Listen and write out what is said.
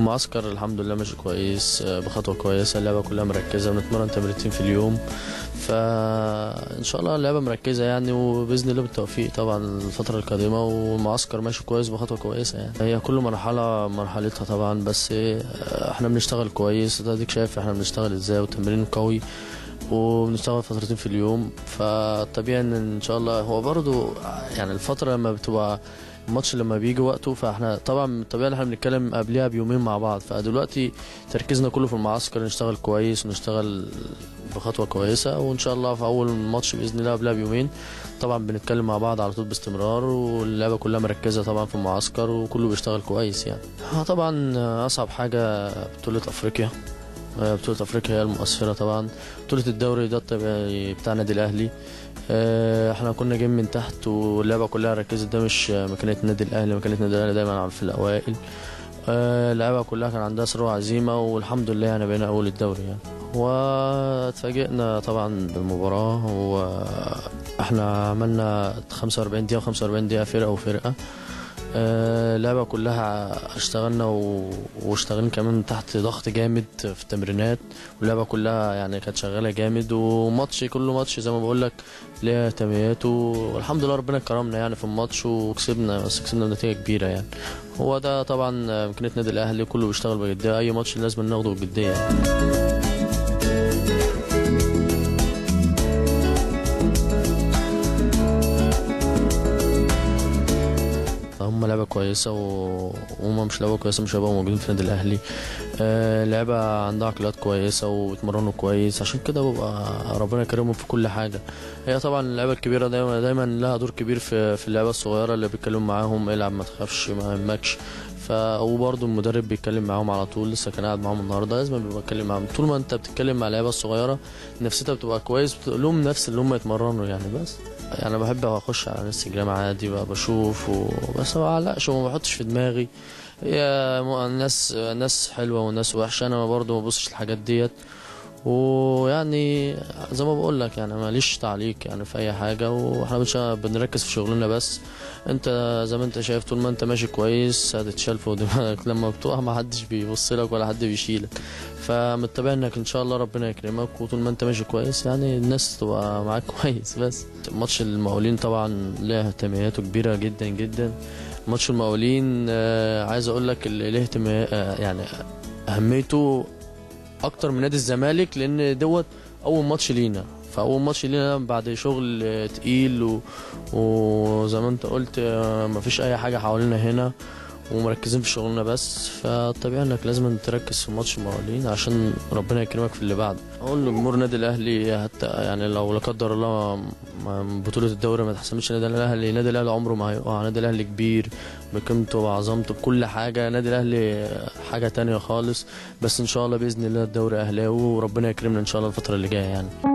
المعسكر الحمد لله ماشي كويس آه، بخطوه كويسه اللعبه كلها مركزه بنتمرن تمرينتين في اليوم فان شاء الله اللعبه مركزه يعني وباذن الله بالتوفيق طبعا الفتره القادمه والمعسكر ماشي كويس بخطوه كويسه يعني هي كل مرحله مرحلتها طبعا بس إيه، آه، احنا بنشتغل كويس ده اديك شايف احنا بنشتغل ازاي والتمرين قوي وبنشتغل فترتين في اليوم فطبيعي ان ان شاء الله هو برضو يعني الفتره لما بتبقى الماتش لما بيجي وقته فاحنا طبعا الطبيعي اللي احنا بنتكلم قبلها بيومين مع بعض فدلوقتي تركيزنا كله في المعسكر نشتغل كويس ونشتغل بخطوه كويسه وان شاء الله في اول ماتش باذن الله قبلها بيومين طبعا بنتكلم مع بعض على طول باستمرار واللعبه كلها مركزه طبعا في المعسكر وكله بيشتغل كويس يعني اه طبعا اصعب حاجه بطوله افريقيا آه، بطولة أفريقيا هي المؤثرة طبعا بطولة الدوري ده الطبيعي بتاع النادي الأهلي آه، احنا كنا جايين من تحت واللعبة كلها ركزت ده مش مكانة النادي الأهلي مكانة النادي الأهلي دايما في الأوائل آه، اللعبة كلها كان عندها سرور عزيمة والحمد لله يعني بقينا أول الدوري يعني واتفاجئنا طبعا بالمباراة واحنا عملنا 45 دقيقة و45 دقيقة فرقة وفرقة آه، اللعبة كلها اشتغلنا و... واشتغلنا كمان تحت ضغط جامد في التمرينات واللعبة كلها يعني كانت شغالة جامد وماتش كل ماتش زي ما بقول لك ليها تميزاته والحمد لله ربنا كرمنا يعني في الماتش وكسبنا بس كسبنا بنتيجة كبيرة يعني هو ده طبعا إمكانية النادي الأهلي كله بيشتغل بجدية أي ماتش لازم ناخده بجدية يعني. هم لعبة كويسة و- وهم مش لعبة كويسة مش هيبقوا موجودين في النادي الأهلي آه لعبة عندها عقليات كويسة وبيتمرنوا كويس عشان كده ببقى ربنا يكرمهم في كل حاجة هي طبعا اللعبة الكبيرة دايما دايما لها دور كبير في في اللعبة الصغيرة اللي بيتكلم معاهم العب ما تخافش ما يهمكش ف وبرضه المدرب بيتكلم معاهم على طول لسه كان قاعد معاهم النهارده لازم بيبقى بيتكلم معاهم طول ما انت بتتكلم مع اللعيبه الصغيره نفسيتها بتبقى كويس بتقول لهم نفس اللي هم يتمرنوا يعني بس يعني بحب اخش على انستجرام عادي بقى بشوف وبس ما بعلقش وما بحطش في دماغي هي م- ناس ناس حلوه وناس وحشه انا برضه ما ببصش الحاجات ديت ويعني زي ما بقول لك يعني ماليش تعليق يعني في اي حاجه واحنا بنش- بنركز في شغلنا بس انت زي ما انت شايف طول ما انت ماشي كويس هتتشال فوق دماغك لما بتقع ما حدش بيبص لك ولا حد بيشيلك فمتبع انك ان شاء الله ربنا يكرمك وطول ما انت ماشي كويس يعني الناس تبقى معاك كويس بس ماتش المقاولين طبعا له اهتماماته كبيره جدا جدا ماتش المقاولين آه، عايز اقول لك اللي له اهتمام آه، يعني اهميته اكتر من نادي الزمالك لان دوت اول ماتش لينا فاول ماتش لينا بعد شغل آه، تقيل و... وزي ما انت قلت آه، مفيش اي حاجه حوالينا هنا ومركزين في شغلنا بس فطبيعي انك لازم تركز في ماتش المقاولين عشان ربنا يكرمك في اللي بعده اقول لجمهور النادي الاهلي حتى يعني لو لا قدر الله ما- بطوله الدوري ما اتحسمتش النادي الاهلي النادي الاهلي عمره ما هيقع النادي الاهلي كبير بقيمته وعظمته بكل حاجه النادي الاهلي حاجه تانية خالص بس ان شاء الله باذن الله الدوري اهلاوي وربنا يكرمنا ان شاء الله الفتره اللي جايه يعني